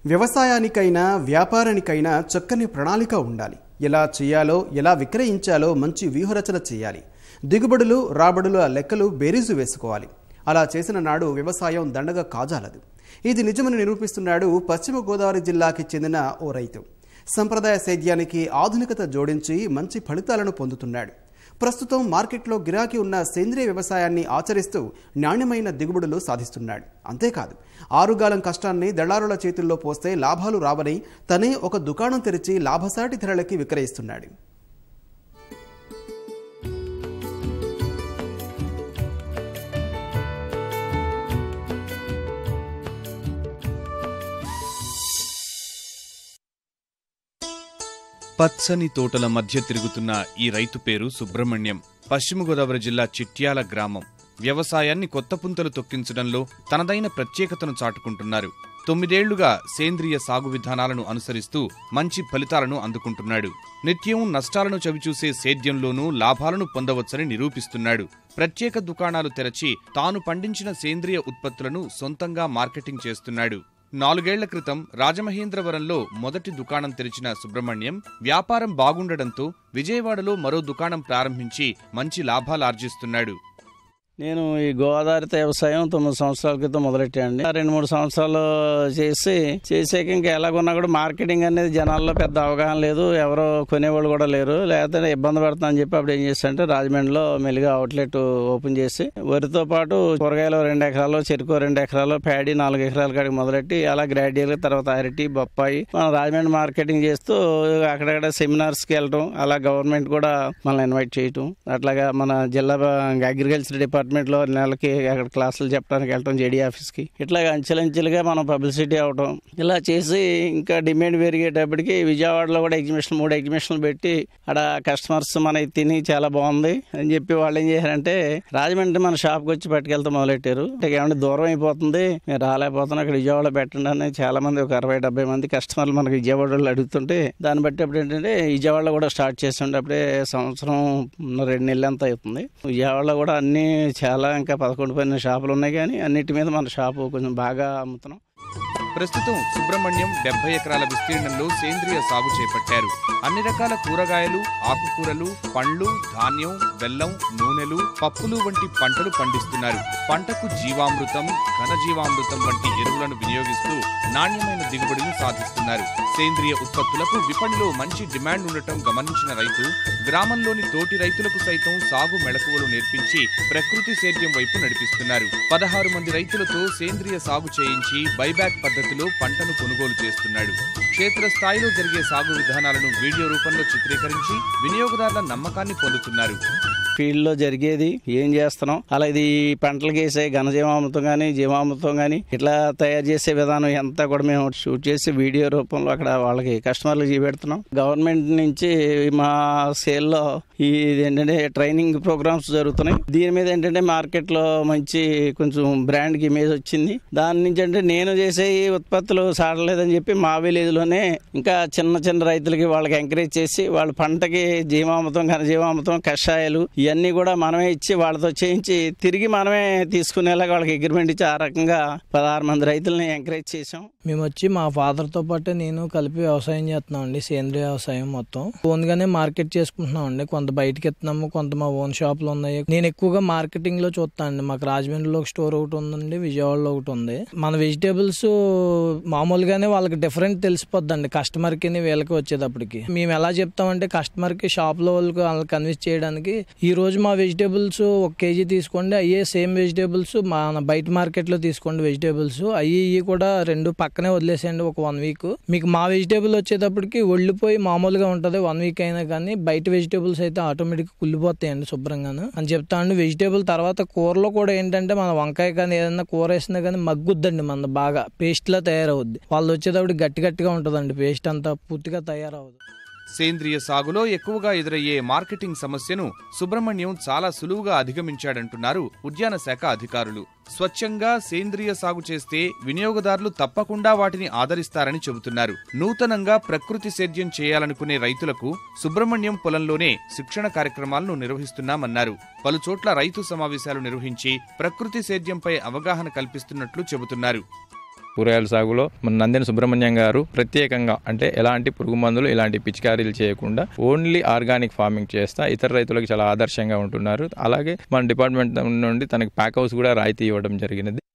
వ్యవసాయానికైనా వ్యాపారానికైనా చక్కని ప్రణాళిక ఉండాలి ఎలా చేయాలో ఎలా విక్రయించాలో మంచి వ్యూహరచన చేయాలి దిగుబడులు రాబడుల లెక్కలు బేరీజు వేసుకోవాలి అలా చేసిన నాడు వ్యవసాయం దండగా కాజాలదు ఇది నిజమని నిరూపిస్తున్నాడు పశ్చిమ గోదావరి జిల్లాకి చెందిన ఓ రైతు సంప్రదాయ సేద్యానికి ఆధునికత జోడించి మంచి ఫలితాలను పొందుతున్నాడు ప్రస్తుతం మార్కెట్లో గిరాకీ ఉన్న సేంద్రియ వ్యవసాయాన్ని ఆచరిస్తూ నాణ్యమైన దిగుబడులు సాధిస్తున్నాడు అంతేకాదు ఆరుగాలం కష్టాన్ని దళారుల చేతుల్లో పోస్తే లాభాలు రావని తనే ఒక దుకాణం తెరిచి లాభసాటి ధరలకి విక్రయిస్తున్నాడు పచ్చని తోటల మధ్య తిరుగుతున్న ఈ రైతు పేరు సుబ్రహ్మణ్యం పశ్చిమ గోదావరి జిల్లా చిట్యాల గ్రామం వ్యవసాయాన్ని కొత్త పుంతలు తొక్కించడంలో తనదైన ప్రత్యేకతను చాటుకుంటున్నారు తొమ్మిదేళ్లుగా సేంద్రియ సాగు విధానాలను అనుసరిస్తూ మంచి ఫలితాలను అందుకుంటున్నాడు నిత్యం నష్టాలను చవిచూసే సేద్యంలోనూ లాభాలను పొందవచ్చని నిరూపిస్తున్నాడు ప్రత్యేక దుకాణాలు తెరచి తాను పండించిన సేంద్రియ ఉత్పత్తులను సొంతంగా మార్కెటింగ్ చేస్తున్నాడు నాలుగేళ్ల క్రితం రాజమహేంద్రవరంలో మొదటి దుకాణం తెరిచిన సుబ్రహ్మణ్యం వ్యాపారం బాగుండడంతో విజయవాడలో మరో దుకాణం ప్రారంభించి మంచి లాభాలు ఆర్జిస్తున్నాడు నేను ఈ గోదావరి వ్యవసాయం తొమ్మిది సంవత్సరాల క్రితం మొదలెట్టాండి రెండు మూడు సంవత్సరాలు చేసి చేసాక ఇంకా ఎలాగున్నా కూడా మార్కెటింగ్ అనేది జనాల్లో పెద్ద అవగాహన లేదు ఎవరో కొనేవాళ్ళు కూడా లేరు లేకపోతే ఇబ్బంది పడుతుందని అని చెప్పి అప్పుడు ఏం చేస్తానంటే రాజమండ్రిలో మెల్లిగా అవుట్లెట్ ఓపెన్ చేసి వరితో పాటు కూరగాయలు రెండు ఎకరాలు చెరుకు రెండు ఎకరాలు ప్యాడీ నాలుగు ఎకరాల కాడికి మొదలెట్టి అలా గ్రాడ్యువల్గా తర్వాత అరటి బొప్పాయి మనం రాజమండ్రి మార్కెటింగ్ చేస్తూ అక్కడక్కడ సెమినార్స్కి వెళ్ళటం అలా గవర్నమెంట్ కూడా మనల్ని ఇన్వైట్ చేయటం అట్లాగా మన జిల్లా అగ్రికల్చర్ డిపార్ట్మెంట్ లో నెలకి అక్కడ క్లాసులు చెప్పడానికి వెళ్ళటం జేడీ ఆఫీస్ కి ఇట్లాగా అంచెలంచెలుగా మనం పబ్లిసిటీ అవటం ఇలా చేసి ఇంకా డిమాండ్ పెరిగేటప్పటికి విజయవాడలో కూడా ఎగ్జిబిషన్ మూడు ఎగ్జిబిషన్లు పెట్టి అక్కడ కస్టమర్స్ మన తిని చాలా బాగుంది అని చెప్పి వాళ్ళు ఏం చేశారంటే రాజమండ్రి మన షాప్కి వచ్చి పట్టుకెళ్తే మొదలెట్టారు అంటే ఏమంటే దూరం అయిపోతుంది మేము రాలేకపోతున్నాం అక్కడ విజయవాడ పెట్టండి అని చాలా మంది ఒక అరవై డెబ్బై మంది కస్టమర్లు మనకి విజయవాడ వాళ్ళు అడుగుతుంటే దాన్ని బట్టి అప్పుడు ఏంటంటే విజయవాడలో కూడా స్టార్ట్ చేస్తుండే అప్పుడే సంవత్సరం రెండు నెలలు ఎంత అవుతుంది విజయవాడలో కూడా అన్ని చాలా ఇంకా పదకొండు పన్నెండు షాపులు ఉన్నాయి కానీ అన్నిటి మీద మన షాపు కొంచెం బాగా అమ్ముతున్నాం ప్రస్తుతం సుబ్రహ్మణ్యం డెబ్బై ఎకరాల విస్తీర్ణంలో సేంద్రియ సాగు చేపట్టారు అన్ని రకాల కూరగాయలు ఆకుకూరలు పండ్లు ధాన్యం బెల్లం నూనెలు పప్పులు వంటి పంటలు పండిస్తున్నారు పంటకు జీవామృతం ఘనజీవామృతం వంటి ఎరువులను వినియోగిస్తూ నాణ్యమైన దిగుబడిని సాధిస్తున్నారు సేంద్రియ ఉత్పత్తులకు విపణిలో మంచి డిమాండ్ ఉండటం గమనించిన రైతు గ్రామంలోని తోటి రైతులకు సైతం సాగు మెళకువలు నేర్పించి ప్రకృతి సేద్యం వైపు నడిపిస్తున్నారు పదహారు మంది రైతులతో సేంద్రియ సాగు చేయించి బైబ్యాక్ పద్ధతిలో పంటను కొనుగోలు చేస్తున్నాడు క్షేత్రస్థాయిలో జరిగే సాగు విధానాలను వీడియో రూపంలో చిత్రీకరించి వినియోగదారుల నమ్మకాన్ని పొందుతున్నారు ఫీల్డ్ లో జరిగేది ఏం చేస్తున్నాం అలా ఇది పంటలకు వేసే ఘనజీవామృతం కానీ జీవామృతం కానీ ఇట్లా తయారు చేసే విధానం ఎంత కూడా మేము షూట్ చేసి వీడియో రూపంలో అక్కడ వాళ్ళకి కస్టమర్లకు చూపెడుతున్నాం గవర్నమెంట్ నుంచి మా సేల్లో ఈ ఏంటంటే ట్రైనింగ్ ప్రోగ్రామ్స్ జరుగుతున్నాయి దీని మీద ఏంటంటే మార్కెట్ లో మంచి కొంచెం బ్రాండ్ కి ఇమేజ్ వచ్చింది దాని నుంచి అంటే నేను చేసే ఈ ఉత్పత్తులు సాడలేదని చెప్పి మా విలేజ్ లోనే ఇంకా చిన్న చిన్న రైతులకి వాళ్ళకి ఎంకరేజ్ చేసి వాళ్ళ పంటకి జీవామృతం ఘనజీవామృతం కషాయాలు ఇవన్నీ కూడా మనమే ఇచ్చి వాళ్ళతో చేయించి తిరిగి మనమే తీసుకునేలాగా వాళ్ళకి అగ్రిమెంట్ ఇచ్చి ఆ రకంగా పదహారు మంది రైతులని ఎంకరేజ్ చేసాం మేము వచ్చి మా ఫాదర్ తో పాటు నేను కలిపి వ్యవసాయం చేస్తున్నాం అండి సేంద్రియ వ్యవసాయం మొత్తం ఓన్గానే మార్కెట్ చేసుకుంటున్నాం అండి కొంత బయటకి ఎత్తున్నాము కొంత మా ఓన్ షాపులు ఉన్నాయి నేను ఎక్కువగా మార్కెటింగ్ లో చూస్తాను అండి మాకు రాజమండ్రిలో ఒక స్టోర్ ఒకటి ఉందండి విజయవాడలో ఒకటి ఉంది మన వెజిటేబుల్స్ మామూలుగానే వాళ్ళకి డిఫరెంట్ తెలిసిపోద్దండి కస్టమర్ కి వీళ్ళకి వచ్చేటప్పటికి మేము ఎలా చెప్తామంటే కస్టమర్ కి షాప్ లో వాళ్ళకి వాళ్ళకి కన్విన్స్ చేయడానికి ఈ రోజు మా వెజిటేబుల్స్ ఒక కేజీ తీసుకోండి అయ్యే సేమ్ వెజిటేబుల్స్ మన బయట మార్కెట్ లో తీసుకోండి వెజిటేబుల్స్ అయ్యి ఇవి కూడా రెండు పక్కనే వదిలేసేయండి ఒక వన్ వీక్ మీకు మా వెజిటేబుల్ వచ్చేటప్పటికి ఒళ్ళిపోయి మామూలుగా ఉంటది వన్ వీక్ అయినా కానీ బయట వెజిటేబుల్స్ అయితే ఆటోమేటిక్ కుళ్ళిపోతాయండి శుభ్రంగాను అని చెప్తా అండి వెజిటేబుల్ తర్వాత కూరలో కూడా ఏంటంటే మన వంకాయ కానీ ఏదైనా కూర వేసినా కానీ మగ్గుద్దండి మన బాగా పేస్ట్ లా తయారవుద్ది వాళ్ళు వచ్చేటప్పుడు గట్టి గట్టిగా ఉంటుందండి పేస్ట్ అంతా పూర్తిగా తయారవదు సేంద్రియ సాగులో ఎక్కువగా ఎదురయ్యే మార్కెటింగ్ సమస్యను సుబ్రహ్మణ్యం చాలా సులువుగా అధిగమించాడంటున్నారు ఉద్యాన శాఖ అధికారులు స్వచ్ఛంగా సేంద్రియ సాగు చేస్తే వినియోగదారులు తప్పకుండా వాటిని ఆదరిస్తారని చెబుతున్నారు నూతనంగా ప్రకృతి సేద్యం చేయాలనుకునే రైతులకు సుబ్రహ్మణ్యం పొలంలోనే శిక్షణ కార్యక్రమాలను నిర్వహిస్తున్నామన్నారు పలుచోట్ల రైతు సమావేశాలు నిర్వహించి ప్రకృతి సేద్యంపై అవగాహన కల్పిస్తున్నట్లు చెబుతున్నారు కూరగాయల సాగులో మన నందిని సుబ్రహ్మణ్యం గారు ప్రత్యేకంగా అంటే ఎలాంటి పురుగు మందులు ఇలాంటి పిచికారీలు చేయకుండా ఓన్లీ ఆర్గానిక్ ఫార్మింగ్ చేస్తా ఇతర రైతులకు చాలా ఆదర్శంగా ఉంటున్నారు అలాగే మన డిపార్ట్మెంట్ నుండి తనకి ప్యాక్ హౌస్ కూడా రాయితీ ఇవ్వడం జరిగినది